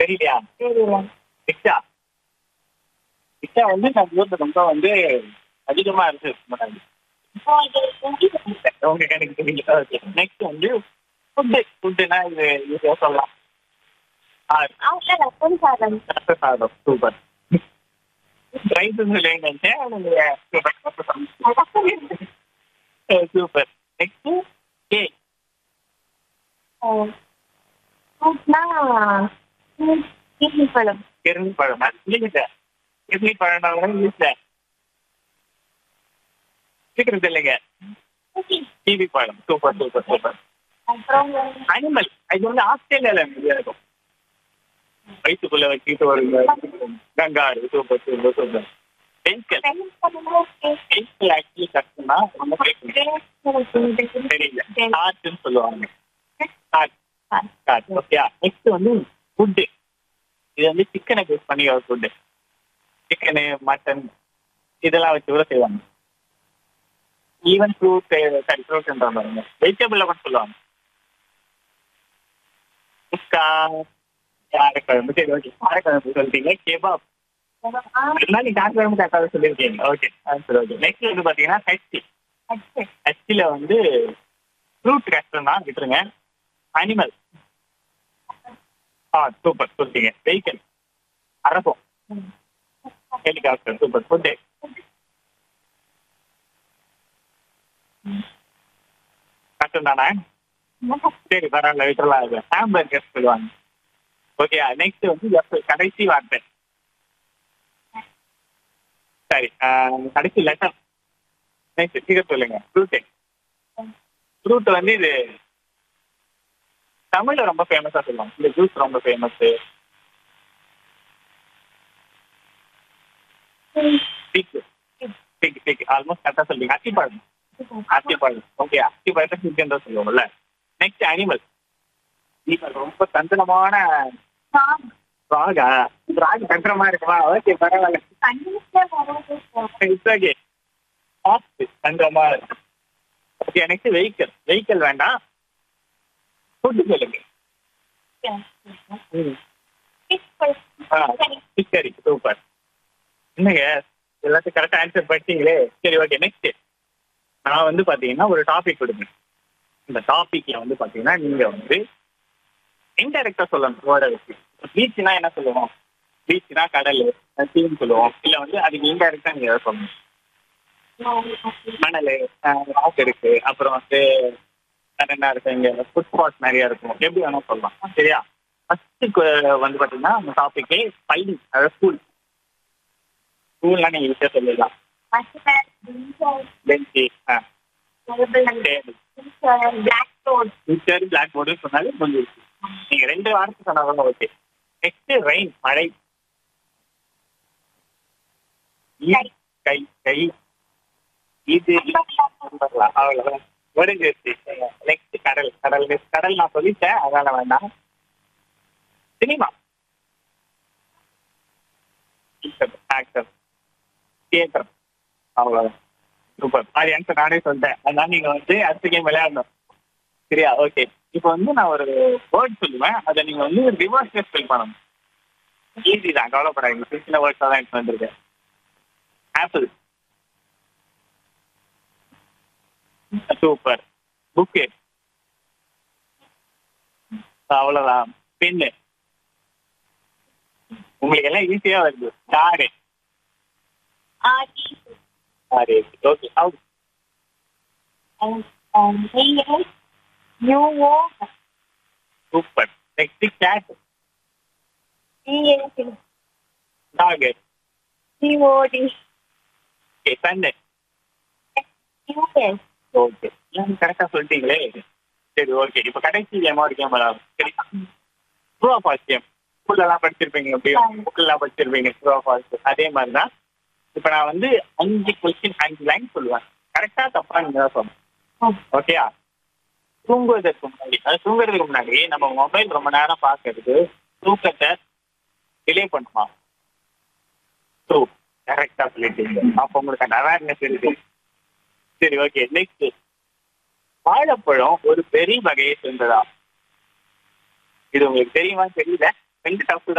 தெரியலையா தெரியல rickshaw rickshaw வந்து நம்ம ஊர்ல ரொம்ப வந்து அதிகமா இருக்கு முன்னாடி உங்க கணக்கு தெரியல ஓகே நெக்ஸ்ட் வந்து ஃபுட்டு ஃபுட்டுனா இது ஈஸியாக சொல்லலாம் ஆறு அவங்க ரத்தம் சாதம் ரத்த சாதம் சூப்பர் ரைஸ் சொல்லுவீங்க சூப்பர் நெக்ஸ்ட் கே ஃப்ரூட்னா கீழி பழம் கிருமி பழம் இல்லைங்க கிருமி பழம் இங்கிலீஷ்ல சீக்கிரம் இல்லைங்க கிவி பழம் சூப்பர் சூப்பர் சூப்பர் அப்புறம் அனிமல் இது வந்து ஆஸ்திரேலியால நிறைய இருக்கும் வயிற்றுக்குள்ள வச்சுட்டு ஒரு kangaroo super super super pencil pencil actually கஷ்டம்னா ரொம்ப கேட்கணும் தெரியல காற்றுன்னு சொல்லுவாங்க காற்று காற்று ஓகே நெக்ஸ்ட் வந்து ஃபுட்டு இது வந்து சிக்கனை பேஸ் பண்ணி ஒரு ஃபுட்டு சிக்கனு மட்டன் இதெல்லாம் வச்சு கூட செய்வாங்க ஈவன் ஃப்ரூட் சரி ஃப்ரூட்ன்ற பாருங்க வெஜிடபிள்ல கூட சொல்லுவாங்க முஸ்கா காரக்குழம்பு சரி ஓகே காரக்குழம்பு சொல்லிட்டீங்க கெபாப் இருந்தாலும் நீங்க காரக்குழம்பு கரெக்டாக சொல்லியிருக்கீங்க ஓகே சரி ஓகே நெக்ஸ்ட் வந்து பாத்தீங்கன்னா ஹச்டி ஹச்சில வந்து ஃப்ரூட் கஷ்டம் தான் விட்டுருங்க அனிமல் ஆ சூப்பர் சொல்லிட்டீங்க வெஹிக்கல் அரசம் ஹெலிகாப்டர் சூப்பர் ஃபுட்டு கஷ்டம் தானே சரி பரவாயில்ல விட்டுறலாம் அது ஹாம்பர்கர் சொல்லுவாங்க ஓகே நெக்ஸ்ட் வந்து எப்ப கடைசி வார்த்தை சரி ஆஹ், கடைசி லெட்டர் நெக்ஸ்ட் சீக்கிரம் சொல்லுங்க ஃப்ரூட்டு ஃப்ரூட் வந்து இது தமிழ்ல ரொம்ப ஃபேமஸா சொல்லுவாங்க இந்த ஜூஸ் ரொம்ப famous fig fig fig almost கரெக்டா சொல்றீங்க அத்திப்பழம் அத்திப்பழம் ஓகே அத்திப்பழத்தை சிக்கன் தான் சொல்லுவோம்ல நெக்ஸ்ட் அனிமல் நீங்கள் ரொம்ப தந்திரமான ராகா ராகு தந்திரமா இருக்குமா ஓகே பரவாயில்ல இட்ஸ் ஓகே ஃபாஸ்ட் தந்திரமா இருக்கு ஓகே நெக்ஸ்ட் வெஹிக்கல் வெஹிக்கல் வேண்டாம் ஃபுட்டு சொல்லுங்க ம் ஆ சரி சூப்பர் என்னங்க எல்லாத்தையும் கரெக்டாக ஆன்சர் பண்ணிட்டீங்களே சரி ஓகே நெக்ஸ்ட் நான் வந்து பார்த்தீங்கன்னா ஒரு டாபிக் கொடுப்பேன் இந்த டாபிக்ல வந்து பார்த்தீங்கன்னா நீங்க வந்து இன்டெரக்டா சொல்லணும் வேர்டை வச்சு பீச்னா என்ன சொல்லுவோம் பீச்னா கடல் சீன்னு சொல்லுவோம் இல்லை வந்து அதுக்கு இன்டெரக்டா நீங்க எதை சொல்லணும் மணல் ராக் இருக்கு அப்புறம் வந்து வேற என்ன இருக்கு இங்க ஃபுட் ஸ்பாட் நிறைய இருக்கும் எப்படி வேணா சொல்லலாம் சரியா ஃபர்ஸ்ட் வந்து பாத்தீங்கன்னா அந்த டாபிக்கே பள்ளி அதாவது ஸ்கூல் ஸ்கூல்லாம் நீங்க ஈஸியா சொல்லிடலாம் bench table black road teacher black board சொன்னாலே முடிஞ்சிருச்சு நீங்க ரெண்டு வாரத்துக்கு சொன்னாலும் ஓகே நெக்ஸ்ட் ரெயின் மழை ஈ- கை கை இது சொல்லலாம். அவ்வளவுதான் முடிஞ்சிருச்சு நெக்ஸ்ட் கடல் கடல் கடல் நான் சொல்லிட்டேன் அதனால வேண்டாம் சினிமா ஆக்டர் தியேட்டர் அவ்வளவுதான் சூப்பர் அது ஆன்சர் நானே சொல்லிட்டேன் அதனால நீங்க வந்து அடுத்த கேம் விளையாடணும் சரியா ஓகே இப்போ வந்து நான் ஒரு வேர்ட் சொல்லுவேன் அதை நீங்க வந்து ரிவர்ஸ்ல ஸ்பெல் பண்ணணும் ஈஸி தான் கவலைப்படாதீங்க சின்ன சின்ன வேர்ட்ஸ் தான் எனக்கு வந்திருக்கேன் ஆப்பிள் சூப்பர் புக்கு அவ்வளவுதான் பென்னு உங்களுக்கு எல்லாம் ஈஸியா வருது car car okay out U O super next cat dog C O T okay sun U S okay கரெக்டா சொல்லிட்டீங்களே சரி ஓகே இப்போ கடைசி கேம் ஒரு கேம் சரி ட்ரூ ஆஃப் ஃபால்ஸ் கேம் ஸ்கூல்லலாம் படிச்சிருப்பீங்க எப்படியும் புக்கெல்லாம் படிச்சிருப்பீங்க ட்ரூ ஆஃப் ஃபால்ஸ் அதே மாதிரி தான் இப்போ நான் வந்து அஞ்சு கொஸ்டின் அஞ்சு லைன் சொல்லுவேன் கரெக்டா தப்பா நீங்க தான் சொல்லணும் ஓகேயா தூங்குவதற்கு முன்னாடி அது தூங்குறதுக்கு முன்னாடி நம்ம மொபைல் ரொம்ப நேரம் பார்க்கறது தூக்கத்தை டிலே பண்ணுமா ட்ரூ கரெக்டா சொல்லிட்டீங்க அப்போ உங்களுக்கு அந்த அவேர்னஸ் இருக்கு சரி ஓகே நெக்ஸ்ட் வாழைப்பழம் ஒரு பெரிய வகையை சேர்ந்ததா இது உங்களுக்கு தெரியுமா தெரியல ரெண்டு டஃப்